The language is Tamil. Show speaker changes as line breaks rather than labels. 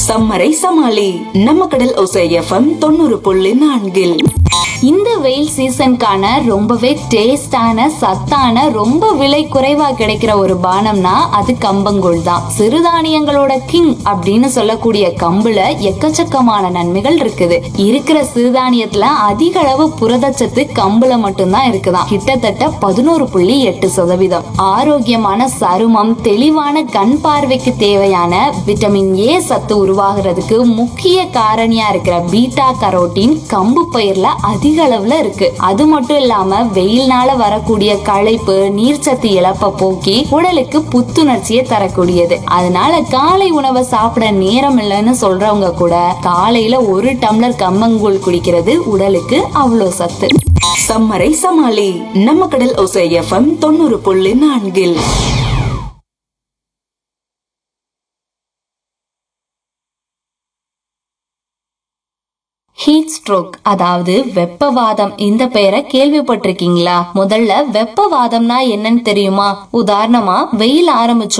சம்மரை சமாளி நம்ம கடல் ஒசை எஃப்எம் தொண்ணூறு புள்ளி நான்கில்
இந்த வெயில் சீசனுக்கான ரொம்பவே டேஸ்டான சத்தான ரொம்ப விலை குறைவா கிடைக்கிற ஒரு பானம்னா அது கம்பங்கூழ் தான் சிறுதானியங்களோட கிங் அப்படின்னு சொல்லக்கூடிய கம்புல எக்கச்சக்கமான நன்மைகள் இருக்குது இருக்கிற சிறுதானியத்துல அதிக அளவு புரதச்சத்து கம்புல மட்டும்தான் இருக்குதாம் கிட்டத்தட்ட பதினோரு புள்ளி எட்டு சதவீதம் ஆரோக்கியமான சருமம் தெளிவான கண் பார்வைக்கு தேவையான விட்டமின் ஏ சத்து உருவாகிறதுக்கு முக்கிய காரணியா இருக்கிற பீட்டா கரோட்டின் கம்பு பயிர்ல அதிக அளவுல இருக்கு அது மட்டும் இல்லாம வெயில்னால வரக்கூடிய களைப்பு நீர்ச்சத்து இழப்ப போக்கி உடலுக்கு புத்துணர்ச்சியை தரக்கூடியது அதனால காலை உணவை சாப்பிட நேரம் இல்லைன்னு சொல்றவங்க கூட காலையில ஒரு டம்ளர் கம்மங்கூழ் குடிக்கிறது உடலுக்கு அவ்வளோ சத்து
சம்மரை சமாளி நம்ம கடல் ஒசை எஃப்எம் தொண்ணூறு புள்ளி நான்கில்
ஹீட் ஸ்ட்ரோக் அதாவது வெப்பவாதம் இந்த பெயரை கேள்விப்பட்டிருக்கீங்களா முதல்ல வெப்பவாதம்னா என்னன்னு தெரியுமா உதாரணமா வெயில் ஆரம்பிச்ச